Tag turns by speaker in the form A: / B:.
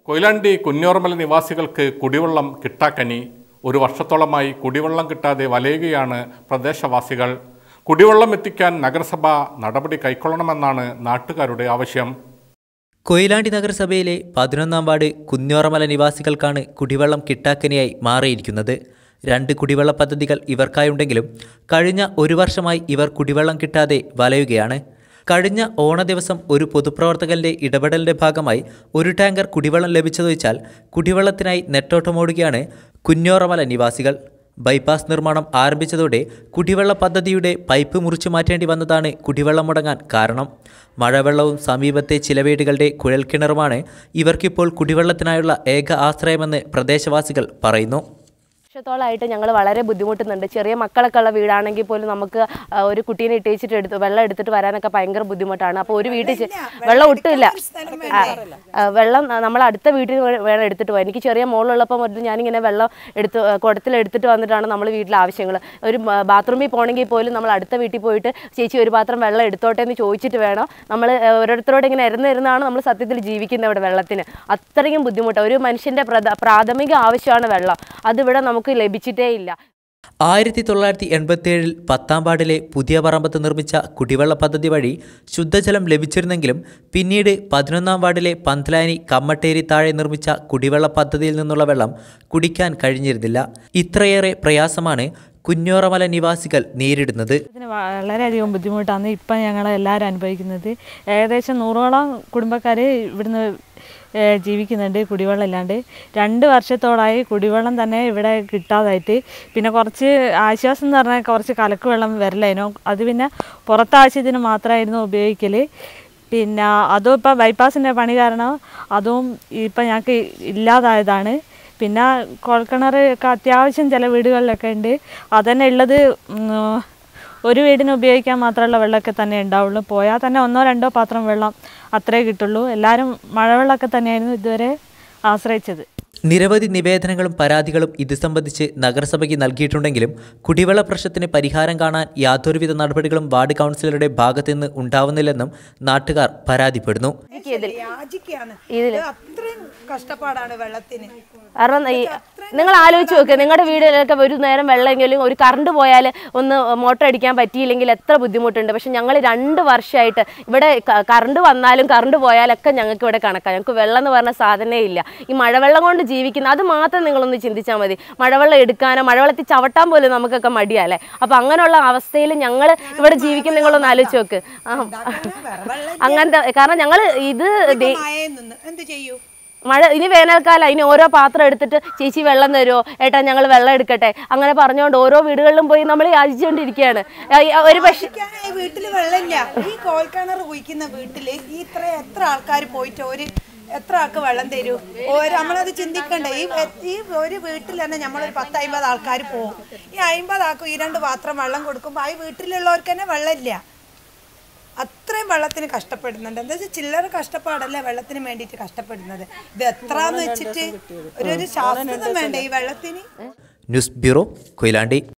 A: കൊയിലാണ്ടി കുഞ്ഞോർമല നിവാസികൾക്ക് കുടിവെള്ളം കിട്ടാക്കനി ഒരു വർഷത്തോളമായി കുടിവെള്ളം കിട്ടാതെ വലയുകയാണ് പ്രദേശവാസികൾ കുടിവെള്ളം എത്തിക്കാൻ നഗരസഭ നടപടി കൈക്കൊള്ളണമെന്നാണ് നാട്ടുകാരുടെ ആവശ്യം
B: കൊയിലാണ്ടി നഗരസഭയിലെ പതിനൊന്നാം വാർഡ് കുഞ്ഞോറമല നിവാസികൾക്കാണ് കുടിവെള്ളം കിട്ടാക്കനിയായി മാറിയിരിക്കുന്നത് രണ്ട് കുടിവെള്ള പദ്ധതികൾ ഇവർക്കായുണ്ടെങ്കിലും കഴിഞ്ഞ ഒരു വർഷമായി ഇവർ കുടിവെള്ളം കിട്ടാതെ വലയുകയാണ് കഴിഞ്ഞ ഓണ ദിവസം ഒരു പൊതുപ്രവർത്തകന്റെ ഇടപെടലിന്റെ ഭാഗമായി ഒരു ടാങ്കർ കുടിവെള്ളം ലഭിച്ചതൊഴിച്ചാൽ കുടിവെള്ളത്തിനായി നെട്ടോട്ടമോടുകയാണ് കുഞ്ഞോറമല നിവാസികൾ ബൈപ്പാസ് നിർമ്മാണം ആരംഭിച്ചതോടെ കുടിവെള്ള പദ്ധതിയുടെ പൈപ്പ് മുറിച്ചു മാറ്റേണ്ടി വന്നതാണ് കുടിവെള്ളം മുടങ്ങാൻ കാരണം മഴവെള്ളവും സമീപത്തെ ചില വീടുകളുടെ കുഴൽക്കിണറുമാണ് ഇവർക്കിപ്പോൾ കുടിവെള്ളത്തിനായുള്ള ഏക ആശ്രയമെന്ന് പ്രദേശവാസികൾ പറയുന്നു
C: വർഷത്തോളമായിട്ട് ഞങ്ങൾ വളരെ ബുദ്ധിമുട്ടുന്നുണ്ട് ചെറിയ മക്കളൊക്കെ ഉള്ള വീടാണെങ്കിൽ പോലും നമുക്ക് ആ, ഒരു കുട്ടീനെ ഇട്ടേച്ചിട്ട് എടുത്ത് വെള്ളം എടുത്തിട്ട് വരാനൊക്കെ ഭയങ്കര ബുദ്ധിമുട്ടാണ് അപ്പോൾ ഒരു വീട്ടിൽ ചെ- വെള്ളം ഒട്ടുമില്ല ആ, ആ, വെള്ളം നമ്മൾ അടുത്ത വീട്ടിൽ വേ- വേണം എടുത്തിട്ട് പോകാൻ എനിക്ക് ചെറിയ മോളുള്ളപ്പോൾ മുതൽ ഞാനിങ്ങനെ വെള്ളം എടുത്ത് കുടത്തിൽ എടുത്തിട്ട് വന്നിട്ടാണ് നമ്മൾ വീട്ടിലെ ആവശ്യങ്ങൾ ഒരു ബ- ബാത്റൂമിൽ പോകണമെങ്കിൽ പോലും നമ്മൾ അടുത്ത വീട്ടിൽ പോയിട്ട് ചേച്ചി ഒരു പാത്രം വെള്ളം എടുത്തോട്ടെ എന്ന് ചോദിച്ചിട്ട് വേണം നമ്മൾ ഓരോരുത്തരോട് ഇങ്ങനെ ഇരുന്ന് ഇരുന്നാണ് നമ്മൾ സത്യത്തിൽ ജീവിക്കുന്നത് ഇവിടെ വെള്ളത്തിന് അത്രയും ബുദ്ധിമുട്ടാണ് ഒരു മനുഷ്യൻ്റെ പ്രധ പ്രാഥമിക ആവശ്യമാണ് വെള്ളം അതിവിടെ നമുക്ക് ലഭിച്ചിട്ടേ ഇല്ല
B: ആയിരത്തി തൊള്ളായിരത്തി എൺപത്തിയേഴിൽ പത്താം വാർഡിലെ പുതിയ പറമ്പത്ത് നിർമ്മിച്ച കുടിവെള്ള പദ്ധതി വഴി ശുദ്ധജലം ലഭിച്ചിരുന്നെങ്കിലും പിന്നീട് പതിനൊന്നാം വാർഡിലെ പന്തലാനി കമ്മട്ടേരി താഴെ നിർമ്മിച്ച കുടിവെള്ള പദ്ധതിയിൽ നിന്നുള്ള വെള്ളം കുടിക്കാൻ കഴിഞ്ഞിരുന്നില്ല ഇത്രയേറെ പ്രയാസമാണ് കുഞ്ഞോറമല നിവാസികൾ നേരിടുന്നത്
D: ഇതിന് വളരെയധികം ബുദ്ധിമുട്ടാണ് ഇപ്പം ഞങ്ങൾ എല്ലാവരും അനുഭവിക്കുന്നത് ഏകദേശം നൂറോളം കുടുംബക്കാർ ഇവിടുന്ന് ഏഹ്, ജീവിക്കുന്നുണ്ട് കുടിവെള്ളം ഇല്ലാണ്ട് രണ്ട് വർഷത്തോളായി കുടിവെള്ളം തന്നെ ഇവിടെ കിട്ടാതായിട്ട് പിന്നെ കുറച്ച് ആശ്വാസം എന്ന് പറഞ്ഞാൽ കുറച്ച് കലക്ക് വെള്ളം വരലായിരുന്നു അത് പിന്നെ പുറത്താവശ്യത്തിന് മാത്രമായിരുന്നു ഉപയോഗിക്കൽ പിന്നെ അതും ഇപ്പം ബൈപ്പാസിൻ്റെ പണി കാരണം അതും ഇപ്പം ഞങ്ങൾക്ക് ഇല്ലാതായതാണ് പിന്നെ കുഴൽക്കിണർ ഒക്കെ അത്യാവശ്യം ചില വീടുകളിലൊക്കെ ഉണ്ട് അതന്നെ ഉള്ളത് ഉം, ഒരു വീടിന് ഉപയോഗിക്കാൻ മാത്രമുള്ള വെള്ളമൊക്കെ തന്നെ ഉണ്ടാവുള്ളൂ പോയാൽ തന്നെ ഒന്നോ രണ്ടോ പാത്രം വെള്ളം അത്രേ കിട്ടുള്ളൂ എല്ലാവരും മഴവെള്ളമൊക്കെ തന്നെയായിരുന്നു ഇതുവരെ ആശ്രയിച്ചത്
B: നിരവധി നിവേദനങ്ങളും പരാതികളും ഇത് സംബന്ധിച്ച് നഗരസഭയ്ക്ക് നൽകിയിട്ടുണ്ടെങ്കിലും കുടിവെള്ള പ്രശ്നത്തിന് പരിഹാരം കാണാൻ യാതൊരുവിധ നടപടികളും വാർഡ് കൗൺസിലറുടെ ഭാഗത്തുനിന്ന് ഉണ്ടാവുന്നില്ലെന്നും നാട്ടുകാർ പരാതിപ്പെടുന്നു
E: യാചിക്കാണ്
C: ഇതില്.
E: ഇത് അത്രയും കഷ്ടപ്പാടാണ് വെള്ളത്തിന്
C: കാരണം ഈ നിങ്ങൾ ആലോചിച്ച് നോക്ക് നിങ്ങളുടെ വീടുകളിലൊക്കെ ഒരു നേരം വെള്ളമെങ്കിലും ഒരു കറണ്ട് പോയാൽ ഒന്ന് മോട്ടർ അടിക്കാൻ പറ്റിയില്ലെങ്കിൽ എത്ര ബുദ്ധിമുട്ടുണ്ട് പക്ഷെ ഞങ്ങൾ രണ്ട് വർഷമായിട്ട് ഇവിടെ ക- കറണ്ട് വന്നാലും കറണ്ട് പോയാലൊക്കെ ഞങ്ങൾക്ക് ഇവിടെ കണക്കാണ് ഞങ്ങൾക്ക് വെള്ളം എന്ന് പറഞ്ഞ സാധനമേ ഇല്ല ഈ മഴവെള്ളം കൊണ്ട് ജീവിക്കുന്ന അത് മാത്രം നിങ്ങളൊന്ന് ചിന്തിച്ചാൽ മതി മഴവെള്ളം എടുക്കാനോ മഴവെള്ളത്തിൽ ചവിട്ടാൻ പോലും നമുക്കൊക്കെ മടിയല്ലേ അപ്പം അങ്ങനെയുള്ള അവസ്ഥയിൽ ഞങ്ങൾ ഇവിടെ ജീവിക്കുന്ന നിങ്ങളൊന്ന് ആലോചിച്ച് നോക്ക് ആ അങ്ങനത്തെ കാരണം ഞങ്ങൾ ഇത് ദേ-
E: മഴയിൽ നിന്ന് എന്ത് ചെയ്യൂ
C: മഴ ഇനി വേനൽക്കാലം ഇനി ഓരോ പാത്രം എടുത്തിട്ട് ചേച്ചി വെള്ളം തരുമോ ഏട്ടാ ഞങ്ങൾ വെള്ളം എടുക്കട്ടെ അങ്ങനെ പറഞ്ഞുകൊണ്ട് ഓരോ വീടുകളിലും പോയി നമ്മൾ യാചിച്ചുകൊണ്ടിരിക്കുകയാണ് ആ, ഈ ഒരു പക്ഷേ
E: ഈ വീട്ടില് വെള്ളമില്ല ഈ കോൽക്കിണർ കുഴിക്കുന്ന വീട്ടില് ഈ ഇത്ര എത്ര ആൾക്കാർ പോയിട്ട് ഒരു എത്ര ആൾക്ക് വെള്ളം തരൂ ഒരു നമ്മളത് ചിന്തിക്കണ്ടേ ഈ വെ- ഈ ഒരു വീട്ടിൽ തന്നെ നമ്മളൊരു പത്ത് അമ്പത് ആൾക്കാർ പോകും ഈ അമ്പത് ആൾക്കും ഈ രണ്ട് പാത്രം വെള്ളം കൊടുക്കുമ്പോൾ ആ വീട്ടിലുള്ളവർക്ക് തന്നെ വെള്ളമില്ല അത്രയും വെള്ളത്തിന് കഷ്ടപ്പെടുന്നുണ്ട് എന്താ വെച്ചാൽ ചില്ലറ കഷ്ടപ്പാടല്ല വെള്ളത്തിന് വേണ്ടിയിട്ട് കഷ്ടപ്പെടുന്നത് ഇത് എത്രാന്ന് വെച്ചിട്ട് ഒരു ഒരു ശാസ്ത്രതം വേണ്ട ഈ വെള്ളത്തിന്
B: ന്യൂസ് ബ്യൂറോ കൊയിലാണ്ടി